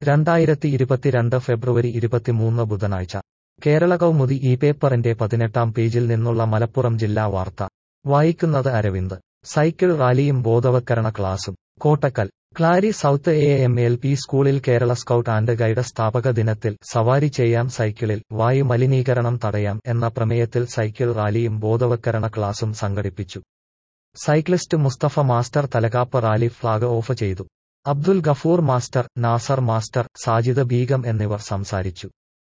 രണ്ടായിരത്തി ഇരുപത്തിരണ്ട് ഫെബ്രുവരി ഇരുപത്തിമൂന്ന് ബുധനാഴ്ച കേരള കൗമുദി ഈ പേപ്പറിന്റെ പതിനെട്ടാം പേജിൽ നിന്നുള്ള മലപ്പുറം ജില്ലാ വാർത്ത വായിക്കുന്നത് അരവിന്ദ് സൈക്കിൾ റാലിയും ബോധവത്കരണ ക്ലാസും Kottakkal Clari south A M L P സ്കൂളിൽ കേരള സ്കൗട്ട് ആൻഡ് ഗൈഡ് സ്ഥാപക ദിനത്തിൽ സവാരി ചെയ്യാം സൈക്കിളിൽ വായു മലിനീകരണം തടയാം എന്ന പ്രമേയത്തിൽ സൈക്കിൾ റാലിയും ബോധവത്കരണ ക്ലാസും സംഘടിപ്പിച്ചു സൈക്ലിസ്റ്റ് മുസ്തഫ മാസ്റ്റർ തലകാപ്പ് റാലി ഫ്ളാഗ് ഓഫ് ചെയ്തു അബ്ദുൽ ഗഫൂർ മാസ്റ്റർ നാസർ മാസ്റ്റർ സാജിദ് ബീഗം എന്നിവർ സംസാരിച്ചു